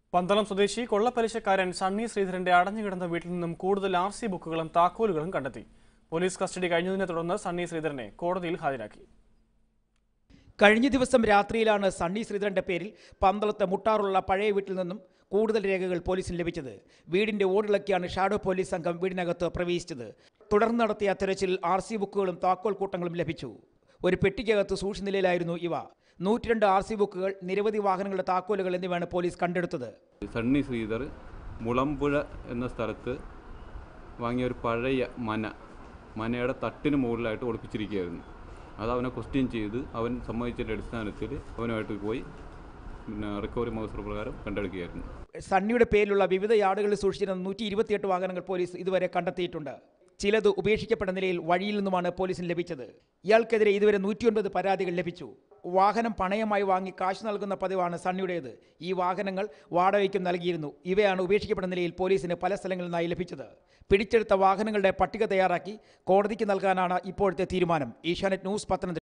പന്തളം സ്വദേശി കൊള്ളപ്പലിശക്കാരൻ സണ്ണി ശ്രീധരന്റെ അടഞ്ഞുകിടന്ന വീട്ടിൽ നിന്നും കൂടുതൽ ആർ സി ബുക്കുകളും താക്കോലുകളും കണ്ടെത്തി പോലീസ് കസ്റ്റഡി കഴിഞ്ഞതിനെ തുടർന്ന് സണ്ണി ശ്രീധരനെ കോടതിയിൽ ഹാജരാക്കി കഴിഞ്ഞ ദിവസം രാത്രിയിലാണ് സണ്ണി ശ്രീധരന്റെ പേരിൽ പന്തളത്ത് മുട്ടാറുള്ള പഴയ വീട്ടിൽ നിന്നും കൂടുതൽ രേഖകൾ പോലീസിന് ലഭിച്ചത് വീടിന്റെ ഓടിളക്കിയാണ് ഷാഡോ പോലീസ് സംഘം വീടിനകത്ത് പ്രവേശിച്ചത് തുടർന്ന് നടത്തിയ തെരച്ചിൽ ആർ സി ബുക്കുകളും താക്കോൽ കൂട്ടങ്ങളും ലഭിച്ചു ഒരു പെട്ടിക്കകത്ത് സൂക്ഷിച്ച നിലയിലായിരുന്നു ഇവ നൂറ്റിരണ്ട് ആർ സി ബുക്കുകൾ നിരവധി വാഹനങ്ങളുടെ താക്കോലുകൾ എന്നിവയാണ് പോലീസ് കണ്ടെടുത്തത് സണ്ണി ശ്രീധർ മുളമ്പുഴ എന്ന സ്ഥലത്ത് വാങ്ങിയ ഒരു പഴയ മന മനയുടെ തട്ടിന് മുകളിലായിട്ട് ഒളിപ്പിച്ചിരിക്കുകയായിരുന്നു അത് അവനെ ക്വസ്റ്റ്യൻ ചെയ്ത് അവൻ സമ്മതിച്ചതിൻ്റെ അടിസ്ഥാനത്തിൽ അവനുമായിട്ട് പോയി പിന്നെ റിക്കവറി മഹസൂർ പ്രകാരം കണ്ടെടുക്കുകയായിരുന്നു സണ്ണിയുടെ പേരിലുള്ള വിവിധ യാർഡുകളിൽ സൂക്ഷിച്ചിരുന്ന നൂറ്റി ഇരുപത്തിയെട്ട് വാഹനങ്ങൾ പോലീസ് ഇതുവരെ കണ്ടെത്തിയിട്ടുണ്ട് ചിലത് ഉപേക്ഷിക്കപ്പെട്ട നിലയിൽ വഴിയിൽ നിന്നുമാണ് പോലീസിന് ലഭിച്ചത് ഇയാൾക്കെതിരെ ഇതുവരെ നൂറ്റിയൊൻപത് പരാതികൾ ലഭിച്ചു വാഹനം പണയമായി വാങ്ങി കാശ് നൽകുന്ന പതിവാണ് സണ്ണിയുടേത് ഈ വാഹനങ്ങൾ വാടകയ്ക്കും നൽകിയിരുന്നു ഇവയാണ് ഉപേക്ഷിക്കപ്പെട്ട നിലയിൽ പോലീസിന് പല സ്ഥലങ്ങളിൽ നിന്നായി ലഭിച്ചത് പിടിച്ചെടുത്ത വാഹനങ്ങളുടെ പട്ടിക തയ്യാറാക്കി കോടതിക്ക് നൽകാനാണ് ഇപ്പോഴത്തെ തീരുമാനം ഏഷ്യാനെറ്റ് ന്യൂസ് പത്തനംതിട്ട